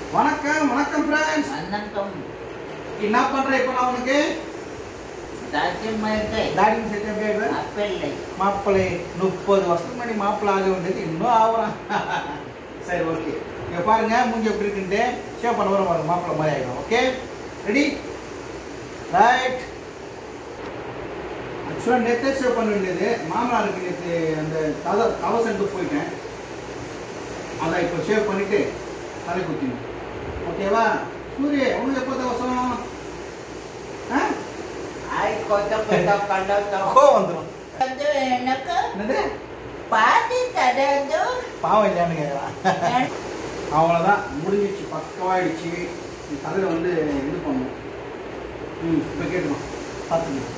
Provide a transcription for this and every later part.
வணக்கம் வணக்கம் ஃப்ரெண்ட்ஸ் வணக்கம் என்ன பண்ற இப்ப நான் உனக்கு தாஜ்மஹல் டாடிங் செட் எப்படி ஆயிடுவேன் அப்பல்லை மாப்பிள்ளை முப்பது வருஷத்துக்கு முன்னாடி மாப்பிள்ளை ஆக வேண்டியது இன்னும் ஆகுறான் சரி ஓகே இங்க பாருங்க மூஞ்சி எப்படி இருக்குன்ட்டு ஷேவ் பண்ண வரும் பாருங்க மாப்பிள்ளை மாதிரி ஆகிடும் ஓகே ரெடி ரைட் ஆக்சுவலாக நேற்றே ஷேவ் பண்ண வேண்டியது மாமனாருக்கு நேற்று அந்த தவ தவ சென்டர் போயிட்டேன் அதான் இப்போ ஷேவ் பண்ணிட்டு தலை குத்தினோம் ஓகேவா சூரிய உனக்கு எப்போ தவசம் ஆ ஆய் கொத்த கொத்த கண்டோ கோவம் வந்துடும் அது எனக்கு என்னது பாதி தரது பாவம் இல்லையான்னு கேட்குறான் அவ்வளோதான் முடிஞ்சிச்சு பக்கவாயிடுச்சு நீ தலையில் வந்து இது பண்ணணும் ம் இப்போ கேட்டுமா பார்த்துக்கணும்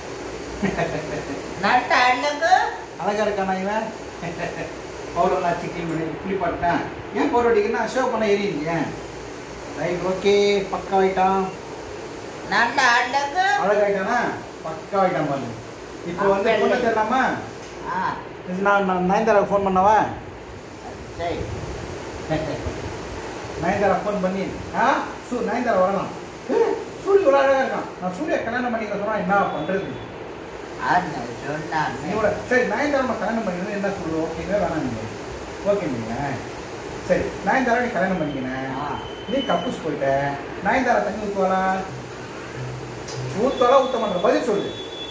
நல்ல அழகு அழகா இருக்கானா இவன் பவுடர் நான் சிக்கன் பண்ணி குளிப்பாட்டேன் ஏன் பவுடர் அடிக்கிறேன்னா ஷேவ் பண்ண எரியுங்க ரைட் ஓகே பக்கா ஆயிட்டான் நல்ல அழகு அழகாயிட்டானா பக்கா ஆயிட்டான் பாருங்க இப்போ வந்து அப்ப பொண்ணு இல்லை. தெரியலாமா ஆ நான் நான் நயன்தாரா ஃபோன் பண்ணவா சரி நயன்தாரா ஃபோன் பண்ணி ஆ சூ நயன்தாரா வரலாம் ஏய், சூரிய ஒரு அழகா இருக்கான் நான் சூர்யா கல்யாணம் பண்ணிக்க சொன்னா என்ன பண்றது அது சொன்னாங்க இவட சரி நயன்தாரா நான் கல்யாணம் பண்ணிக்கணும் என்ன சொல்லு ஓகேங்க வேணாம் நீங்க ஓகே நீங்க சரி நயன்தாரா நீ கல்யாணம் பண்ணிக்கினேன் ஆ நீ கப்பூஸ் போயிட்ட நயன்தாரா தண்ணி ஊத்துவாளா ஊத்துவாளா ஊத்த மாட்டேன் பதில் சொல்லு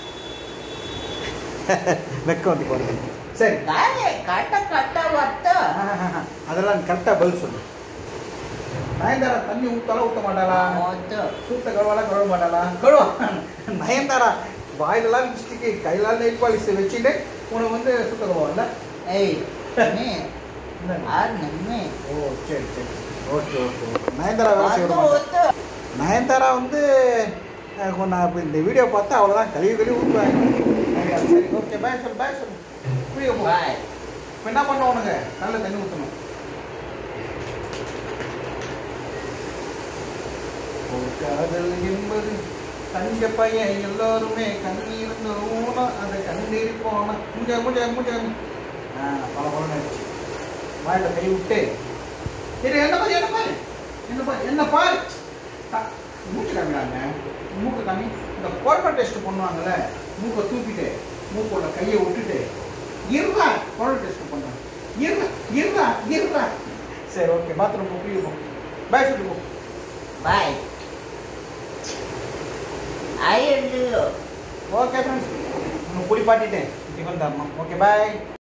வெக்க வந்து போறது சரி காலே கட்ட கட்ட வத்த அதெல்லாம் கரெக்டாக பதில் சொல்லு நயன்தாரா தண்ணி ஊத்தாலா ஊத்த மாட்டாளா மொத்த சூத்த கழுவாலா கழுவ மாட்டாளா கழுவா நயன்தாரா வாயிலெல்லாம் லிப்ஸ்டிக்கு கையிலாம் நெயில் பாலிஷ் வச்சுட்டு உனக்கு வந்து சுத்த கழுவாங்கல்ல ஏய் நீ என்ன? ஆர் நிம்மி ஓ சரி சரி ஓகே ஓகே ஓகே நயன்தாரா வேலை செய்ய அது விட மாட்டா. ஒத்து நயன்தாரா வந்து அஹ், கொ- நான் இப்போ இந்த வீடியோ பார்த்தா அவ்வளோதான் கழுவி கழுவி ஊற்றுவாங்க சரி ஓகே பாய் சொல்லு பாய் சொல்லு புரிய போ பாய் இப்போ என்ன பண்ண உனக்கு நல்ல தண்ணி ஊற்றணும் ஒரு காதல் என்பது தங்க பையன் எல்லோருமே கண்ணீர் ஊனம் அதை கண்ணீர் போன முஞ்ச முஞ்ச முஞ்ச ஆ பல பல ஆயிடுச்சு வாயில கை விட்டு சரி என்ன பாரு என்ன பாரு என்ன பாரு என்ன பாரு த- மூச்சு காமிடாங்க மூக்கு காமி இந்த கொரோனா டெஸ்ட் பண்ணுவாங்கல்ல மூக்கை தூக்கிட்டு மூக்கோட கையை விட்டுட்டு இருடா கொரோனா டெஸ்ட் பண்ணுறாங்க இருடா இருடா இருடா சரி ஓகே பாத்ரூம் போ போய் போ பாய் சொல்லிட்டு போ பாய் ஐ டு ஓகே ஃப்ரெண்ட்ஸ் உன்னை குளிப்பாட்டிட்டேன் டிஃபன் தரணும் ஓகே பாய்